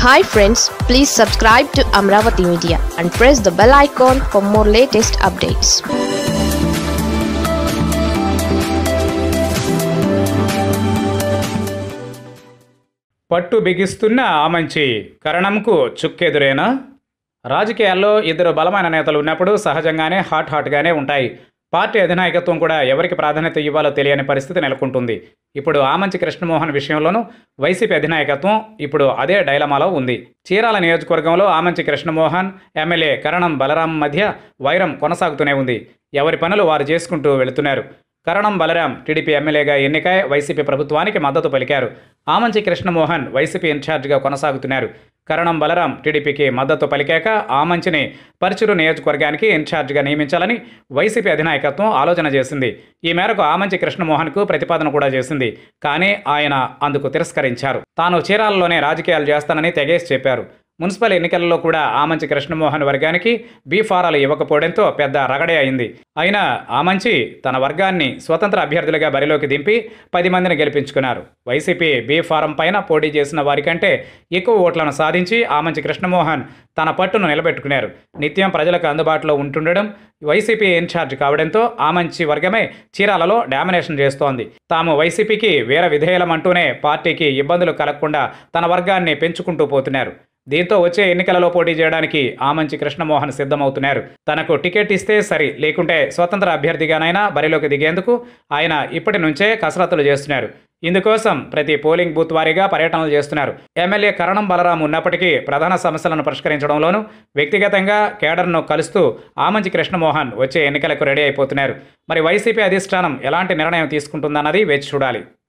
hi friends please subscribe to Amaravati media and press the bell icon for more latest updates పట్టు బిగిస్తున్న ఆమంచి కరణంకు చుక్కెదురేనా రాజకీయాల్లో ఇద్దరు బలమైన నేతలు ఉన్నప్పుడు సహజంగానే హాట్ హాట్గానే ఉంటాయి పార్టీ అధినాయకత్వం కూడా ఎవరికి ప్రాధాన్యత ఇవ్వాలో తెలియని పరిస్థితి నెలకొంటుంది ఇప్పుడు ఆమంచి కృష్ణమోహన్ విషయంలోనూ వైసీపీ అధినాయకత్వం ఇప్పుడు అదే డైలమాలో ఉంది చీరాల నియోజకవర్గంలో ఆమంచి కృష్ణమోహన్ ఎమ్మెల్యే కరణం బలరాం మధ్య వైరం కొనసాగుతూనే ఉంది ఎవరి పనులు వారు చేసుకుంటూ వెళుతున్నారు కరణం బలరాం టీడీపీ ఎమ్మెల్యేగా ఎన్నికై వైసీపీ ప్రభుత్వానికి మద్దతు పలికారు ఆమంచి కృష్ణమోహన్ వైసీపీ ఇన్ఛార్జిగా కొనసాగుతున్నారు కరణం బలరాం టీడీపీకి మద్దతు పలికాక ఆమంచిని పరుచూరు నియోజకవర్గానికి ఇన్ఛార్జిగా నియమించాలని వైసీపీ అధినాయకత్వం ఆలోచన చేసింది ఈ మేరకు ఆమంచి కృష్ణమోహన్కు ప్రతిపాదన కూడా చేసింది కానీ ఆయన అందుకు తిరస్కరించారు తాను చీరాలలోనే రాజకీయాలు చేస్తానని తెగేసి చెప్పారు మున్సిపల్ ఎన్నికలలో కూడా ఆమంచి కృష్ణమోహన్ వర్గానికి బీ ఫారాలు ఇవ్వకపోవడంతో పెద్ద రగడే అయింది అయినా ఆమంచి తన వర్గాన్ని స్వతంత్ర అభ్యర్థులుగా బరిలోకి దింపి పది మందిని గెలిపించుకున్నారు వైసీపీ బీ ఫారం పైన పోటీ చేసిన వారికంటే ఎక్కువ ఓట్లను సాధించి ఆమంచి కృష్ణమోహన్ తన పట్టును నిలబెట్టుకున్నారు నిత్యం ప్రజలకు అందుబాటులో ఉంటుండడం వైసీపీ ఇన్ఛార్జ్ కావడంతో ఆమంచి వర్గమే చీరాలలో డామినేషన్ చేస్తోంది తాము వైసీపీకి వీర విధేయులం అంటూనే పార్టీకి ఇబ్బందులు కలగకుండా తన వర్గాన్ని పెంచుకుంటూ పోతున్నారు దీంతో వచ్చే ఎన్నికలలో పోటీ చేయడానికి ఆమంచి కృష్ణమోహన్ సిద్ధమవుతున్నారు తనకు టికెట్ ఇస్తే సరి లేకుంటే స్వతంత్ర అభ్యర్థిగానైనా బరిలోకి దిగేందుకు ఆయన ఇప్పటి నుంచే కసరత్తులు చేస్తున్నారు ఇందుకోసం ప్రతి పోలింగ్ బూత్ వారీగా పర్యటనలు చేస్తున్నారు ఎమ్మెల్యే కరణం బలరాం ఉన్నప్పటికీ ప్రధాన సమస్యలను పరిష్కరించడంలోనూ వ్యక్తిగతంగా కేడర్ను కలుస్తూ ఆమంచి కృష్ణమోహన్ వచ్చే ఎన్నికలకు రెడీ అయిపోతున్నారు మరి వైసీపీ అధిష్టానం ఎలాంటి నిర్ణయం తీసుకుంటుందన్నది వేచి చూడాలి